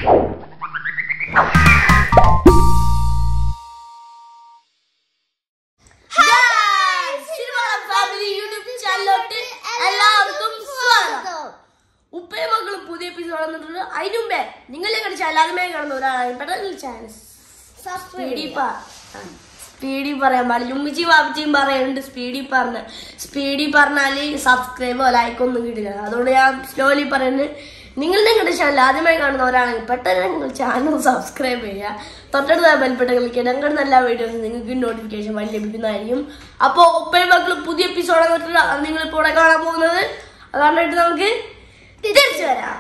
Family YouTube ചാനലിലോട്ട് എല്ലാവർക്കും സ്വാഗതം ഉപ്പയും മക്കളും പുതിയ എപ്പിസോഡ് വന്നിട്ടുണ്ട് അതിന് മുമ്പേ നിങ്ങൾ ഞങ്ങളുടെ ചാനൽ ആദ്യമായി കാണുന്ന ഒരാളാണ് പെട്ടെന്ന് ചാനൽ സ്പീഡി പാർ സ്പീഡി പറയാൻ പാടില്ല ഉമ്മിച്ചി വാപ്പിച്ചിയും പറയുന്നുണ്ട് സ്പീഡി പറഞ്ഞ സ്പീഡി പറഞ്ഞാല് സബ്സ്ക്രൈബോ ലൈക്കോ ഒന്നും കിട്ടില്ല അതുകൊണ്ട് ഞാൻ സ്ലോലി പറയുന്നത് നിങ്ങൾ നിങ്ങളുടെ ചാനൽ ആദ്യമായി കാണുന്ന ഒരാളാണെങ്കിൽ പെട്ടെന്ന് നിങ്ങൾ ചാനൽ സബ്സ്ക്രൈബ് ചെയ്യുക തൊട്ടടുത്ത ബെൽപ്പെട്ട കളിക്കുക ഞങ്ങളുടെ നല്ല വീഡിയോസ് നിങ്ങൾക്ക് നോട്ടിഫിക്കേഷൻ വഴി ലഭിക്കുന്നതായിരിക്കും അപ്പോൾ ഒപ്പയും മക്കൾ പുതിയ എപ്പിസോഡ് വന്നിട്ടുണ്ട് അത് നിങ്ങളിപ്പോൾ ഇവിടെ കാണാൻ പോകുന്നത് അത് കണ്ടിട്ട് നമുക്ക് തിരിച്ചു വരാം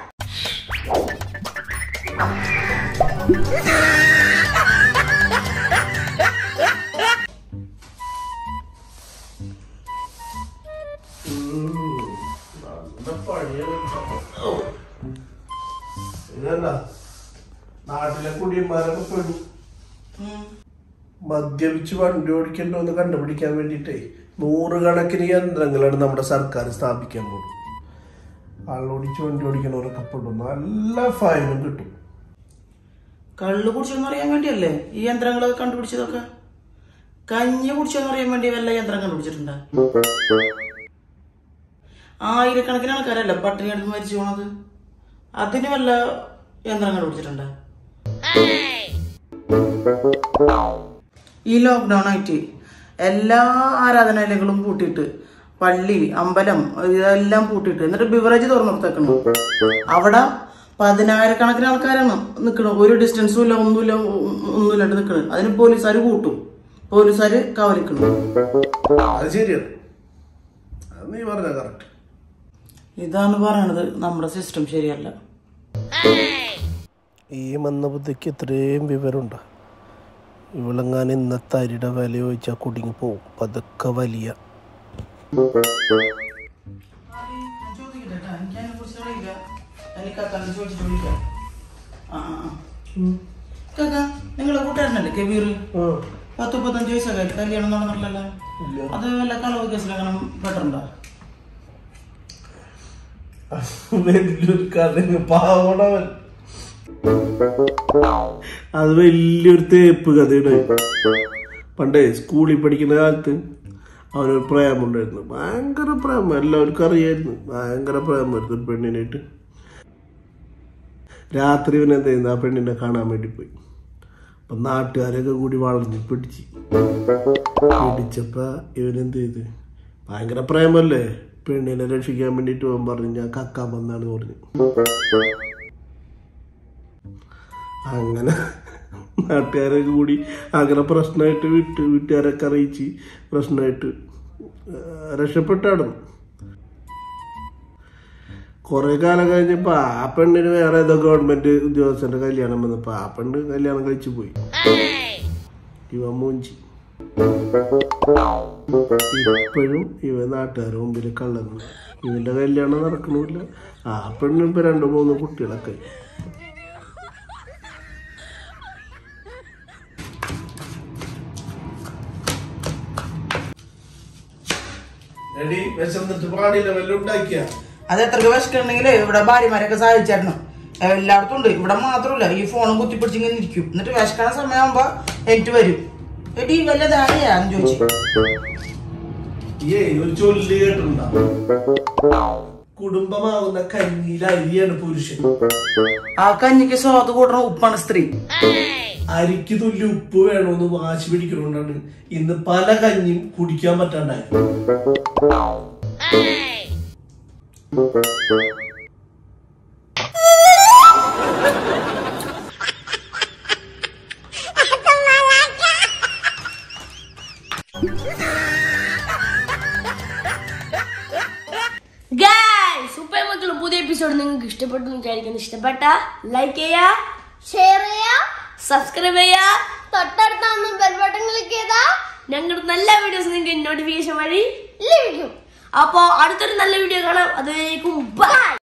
ഇതല്ല നാട്ടിലെ കുടിയന്മാരൊക്കെ പെടും മദ്യപിച്ച് വണ്ടി ഓടിക്കണ്ടോ എന്ന് കണ്ടുപിടിക്കാൻ വേണ്ടിയിട്ടേ നൂറുകണക്കിന് യന്ത്രങ്ങളാണ് നമ്മുടെ സർക്കാർ സ്ഥാപിക്കാൻ പോകും ആളോടിച്ച് വണ്ടി ഓടിക്കണവരൊക്കെ പെടും നല്ല ഫൈനും കിട്ടും കള്ള് കുടിച്ചെന്ന് അറിയാൻ വേണ്ടിയല്ലേ ഈ യന്ത്രങ്ങളൊക്കെ കണ്ടുപിടിച്ചതൊക്കെ കഞ്ഞി കുടിച്ചെന്ന് അറിയാൻ വേണ്ടി വല്ല യന്ത്രം കണ്ടുപിടിച്ചിട്ടുണ്ടോ ആയിരക്കണക്കിന് ആൾക്കാരല്ലേ പട്ടിണി അടുത്ത് മരിച്ചു പോണത് അതിന് വല്ല യന്ത്രം കണ്ടുപിടിച്ചിട്ടുണ്ടോ ഈ ലോക്ക്ഡൗൺ ആയിട്ട് എല്ലാ ആരാധനാലയങ്ങളും പൂട്ടിയിട്ട് പള്ളി അമ്പലം ഇതെല്ലാം പൂട്ടിയിട്ട് എന്നിട്ട് ബിവറേജ് തുറന്നെടുത്തേക്കണം അവിടെ പതിനായിരക്കണക്കിന് ആൾക്കാരാണ് നിൽക്കുന്നത് ഒരു ഡിസ്റ്റൻസും ഇല്ല ഒന്നുമില്ല ഒ- ഒന്നുമില്ലാണ്ട് നിൽക്കുന്നത് അതിന് പോലീസുകാർ കൂട്ടും പോലീസുകാർ കവലിക്കണം അത് ശരിയാണ് അത് നീ പറഞ്ഞ കറക്റ്റ് ഇതാണ് പറയണത് നമ്മുടെ സിസ്റ്റം ശരിയല്ല ഈ മന്ദബുദ്ധിക്ക് ഇത്രയും വിവരമുണ്ട് ഇവിളങ്ങാൻ ഇന്നത്തെ അരിയുടെ വില ചോദിച്ചാൽ കുടുങ്ങി പോവും പതുക്കെ വലിയ നിങ്ങളെ കൂട്ടുകാരനല്ലേ കബീർ പത്ത് മുപ്പത്തഞ്ച് വയസ്സൊക്കെ കല്യാണം നടന്നിട്ടില്ലല്ലോ അത് വല്ല കളവ് കേസിലെങ്ങനെ പെട്ടിട്ടുണ്ടോ വലിയൊരു കഥ പാവണവൻ അത് വലിയൊരു തേപ്പ് കഥയാണ് പണ്ടേ സ്കൂളിൽ പഠിക്കുന്ന കാലത്ത് അവനൊരു പ്രേമുണ്ടായിരുന്നു ഭയങ്കര പ്രേമം എല്ലാവർക്കും അറിയായിരുന്നു ഭയങ്കര പ്രേമമായിരുന്നു ഒരു പെണ്ണിനായിട്ട് രാത്രി ഇവൻ എന്ത് ചെയ്യുന്നു ആ പെണ്ണിനെ കാണാൻ വേണ്ടി പോയി അപ്പൊ നാട്ടുകാരൊക്കെ കൂടി വളഞ്ഞ് പിടിച്ച് പിടിച്ചപ്പോ ഇവൻ എന്ത് ചെയ്ത് ഭയങ്കര പ്രേമല്ലേ പെണ്ണിനെ രക്ഷിക്കാൻ വേണ്ടിട്ട് അവൻ പറഞ്ഞു ഞാൻ കക്കാൻ വന്നാണ് പറഞ്ഞു അങ്ങനെ നാട്ടുകാരൊക്കെ കൂടി അങ്ങനെ പ്രശ്നമായിട്ട് വിട്ട് വീട്ടുകാരൊക്കെ അറിയിച്ച് പ്രശ്നമായിട്ട് ആ, രക്ഷപ്പെട്ടാടുന്നു കുറെ കാലം കഴിഞ്ഞപ്പോ ആ പെണ്ണിന് വേറെ ഏതോ ഗവൺമെന്റ് ഉദ്യോഗസ്ഥന്റെ കല്യാണം വന്നപ്പോ ആ പെണ്ണ് കല്യാണം കഴിച്ചു പോയി ഇവ മൂഞ്ചി ഇപ്പോഴും ഇവ നാട്ടുകാരുടെ മുമ്പിൽ കള്ളന്നു ഇവന്റെ കല്യാണം നടക്കണില്ല ആ പെണ്ണിന് ഇപ്പൊ രണ്ടു മൂന്ന് കുട്ടികളൊക്കെ ആയി. എടി വിശന്നിട്ട് പാടില്ല വല്ലതും ഉണ്ടാക്കിയാ അത് എത്ര വിശക്കുണ്ടെങ്കിൽ ഇവിടെ ഭാര്യമാരൊക്കെ സഹായിച്ചായിരുന്നു എല്ലായിടത്തും ഉണ്ട് ഇവിടെ മാത്രമല്ല ഈ ഫോണും കുത്തിപ്പിടിച്ച് ഇങ്ങനെ ഇരിക്കും എന്നിട്ട് വിശക്കണ സമയമാകുമ്പോ എനിക്ക് വരും എടി വല്ല ധാരയാന്ന് ചോദിച്ചു ഏ ഒരു ചൊല്ല് കേട്ടിട്ടുണ്ടോ കുടുംബമാവുന്ന കഞ്ഞിയിൽ അരിയാണ് പുരുഷൻ ആ കഞ്ഞിക്ക് സ്വാദ് കൂട്ടണ ഉപ്പാണ് സ്ത്രീ അരിക്ക് തുല്യ ഉപ്പ് വേണമെന്ന് വാശി പിടിക്കണോണ്ടാണ് ഇന്ന് പല കഞ്ഞിയും കുടിക്കാൻ പറ്റാണ്ടായത് ഗൈസ് ഉപ്പയും മക്കളും പുതിയ എപ്പിസോഡ് നിങ്ങൾക്ക് ഇഷ്ടപ്പെട്ടു എന്ന് വിചാരിക്കുന്നു ഇഷ്ടപ്പെട്ട ലൈക്ക് ചെയ്യുക ഷെയർ ചെയ്യാ സബ്സ്ക്രൈബ് ചെയ്യുക തൊട്ടടുത്താന്ന് ബെൽ ബട്ടൺ ക്ലിക്ക് ചെയ്താ ഞങ്ങളുടെ നല്ല വീഡിയോസ് നിങ്ങൾക്ക് നോട്ടിഫിക്കേഷൻ വഴി ലഭിക്കും അപ്പോ അടുത്തൊരു നല്ല വീഡിയോ കാണാം അതുവരേക്കും ബൈ